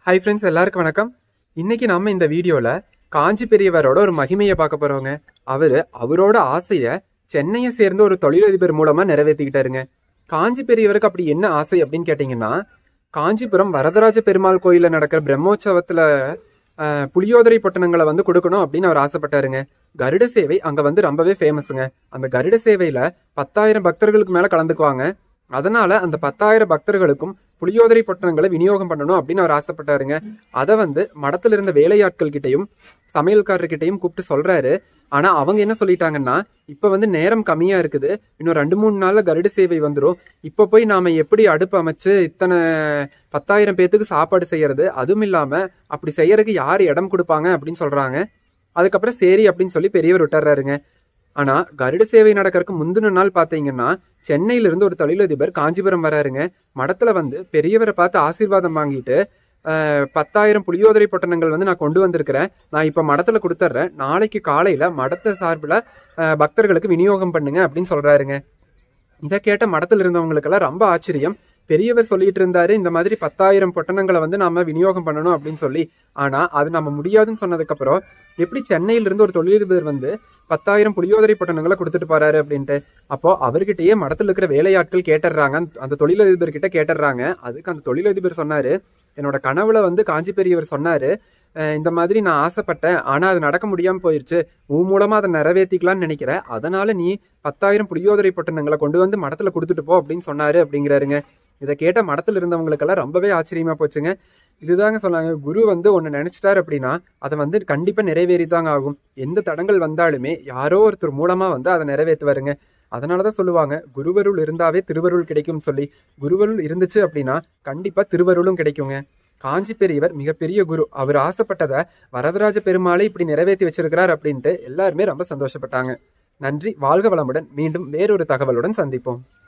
hi friends எல்லாருக்கும் வணக்கம் இன்னைக்கு நம்ம இந்த வீடியோல காஞ்சி பெரியவரோட ஒரு மகிமையை பார்க்க போறோங்க அவரு அவரோட ஆசைய சென்னையை சேர்ந்த ஒரு தொழிலதிபர் மூலமா நிறைவேற்றிக்கிட்டாருங்க காஞ்சி பெரியவருக்கு அப்படி என்ன ஆசை அப்படின்னு கேட்டிங்கன்னா காஞ்சிபுரம் வரதராஜ பெருமாள் கோயில்ல நடக்கிற பிரம்மோற்சவத்துல அஹ், புளியோதரை பொட்டணங்களை வந்து கொடுக்கணும் அப்படின்னு அவர் ஆசைப்பட்டாருங்க கருட சேவை அங்க வந்து ரொம்பவே ஃபேமஸுங்க அந்த கருட சேவையில பத்தாயிரம் பக்தர்களுக்கு மேல கலந்துக்குவாங்க அதனால அந்த பத்தாயிரம் பக்தர்களுக்கும் புளியோதரை பொட்டணங்களை விநியோகம் பண்ணணும் அப்படின்னு அவர் ஆசைப்பட்டாருங்க அதை வந்து மடத்துல இருந்த வேலையாட்கள் கிட்டையும் சமையல்காரர்கிட்டையும் கூப்பிட்டு சொல்றாரு ஆனா அவங்க என்ன சொல்லிட்டாங்கன்னா இப்ப வந்து நேரம் கம்மியா இருக்குது இன்னும் ரெண்டு மூணு நாள்ல கருட சேவை வந்துடும் இப்ப போய் நாம எப்படி அடுப்பு அமைச்சு இத்தனை பத்தாயிரம் பேத்துக்கு சாப்பாடு செய்யறது அதுவும் இல்லாம அப்படி செய்யறதுக்கு யார் இடம் கொடுப்பாங்க அப்படின்னு சொல்றாங்க அதுக்கப்புறம் சரி அப்படின்னு சொல்லி பெரியவர் விட்டுறாருங்க ஆனா கருட சேவை நடக்கறதுக்கு முந்தின நாள் பாத்தீங்கன்னா சென்னையில இருந்து ஒரு தொழிலதிபர் காஞ்சிபுரம் வராருங்க மடத்துல வந்து பெரியவரை பார்த்து ஆசீர்வாதம் வாங்கிட்டு அஹ், பத்தாயிரம் புளியோதரை பொட்டணங்கள் வந்து நான் கொண்டு வந்திருக்கிறேன் நான் இப்ப மடத்துல கொடுத்துட்றேன் நாளைக்கு காலையில மடத்த சார்பில் பக்தர்களுக்கு விநியோகம் பண்ணுங்க அப்படின்னு சொல்றாருங்க இதை கேட்ட மடத்துல இருந்தவங்களுக்கெல்லாம் ரொம்ப ஆச்சரியம் பெரியவர் சொல்லிட்டு இருந்தாரு இந்த மாதிரி பத்தாயிரம் பொட்டணங்களை வந்து நாம விநியோகம் பண்ணணும் அப்படின்னு சொல்லி ஆனா அது நம்ம முடியாதுன்னு சொன்னதுக்கு அப்புறம் எப்படி சென்னையில இருந்து ஒரு தொழிலதிபர் வந்து பத்தாயிரம் புளியோதரை பொட்டணங்களை கொடுத்துட்டு போறாரு அப்படின்ட்டு அப்போ அவர்கிட்டயே மடத்துல இருக்கிற வேலையாட்கள் கேட்டுடுறாங்க அந்த- அந்த தொழிலதிபர் கிட்ட கேட்டுடுறாங்க அதுக்கு அந்த தொழிலதிபர் சொன்னாரு என்னோட கனவுல வந்து காஞ்சி பெரியவர் சொன்னாரு அஹ் இந்த மாதிரி நான் ஆசைப்பட்டேன் ஆனா அது நடக்க முடியாம போயிருச்சு உன் மூலமா அதை நிறைவேற்றிக்கலாம்னு நினைக்கிறேன் அதனால நீ பத்தாயிரம் புளியோதரை பொட்டணங்களை கொண்டு வந்து மடத்துல கொடுத்துட்டு போ அப்படின்னு சொன்னாரு அப்படிங்கிறாருங்க இதை கேட்ட மடத்துல இருந்தவங்களுக்கெல்லாம் ரொம்பவே ஆச்சரியமா போச்சுங்க இதுதாங்க சொன்னாங்க குரு வந்து ஒன்று நினைச்சிட்டாரு அப்படின்னா அதை வந்து கண்டிப்பா நிறைவேறிதாங்க ஆகும் எந்த தடங்கள் வந்தாலுமே யாரோ ஒருத்தர் மூலமா வந்து அதை நிறைவேற்றுவாருங்க அதனாலதான் சொல்லுவாங்க குருவருள் இருந்தாவே திருவருள் கிடைக்கும் சொல்லி குருவருள் இருந்துச்சு அப்படின்னா கண்டிப்பா திருவருளும் கிடைக்குங்க காஞ்சி பெரியவர் மிகப்பெரிய குரு அவர் ஆசைப்பட்டதை வரதராஜ பெருமாளை இப்படி நிறைவேற்றி வச்சிருக்கிறார் அப்படின்ட்டு எல்லாருமே ரொம்ப சந்தோஷப்பட்டாங்க நன்றி வாழ்க வளமுடன் மீண்டும் வேறொரு தகவலுடன் சந்திப்போம்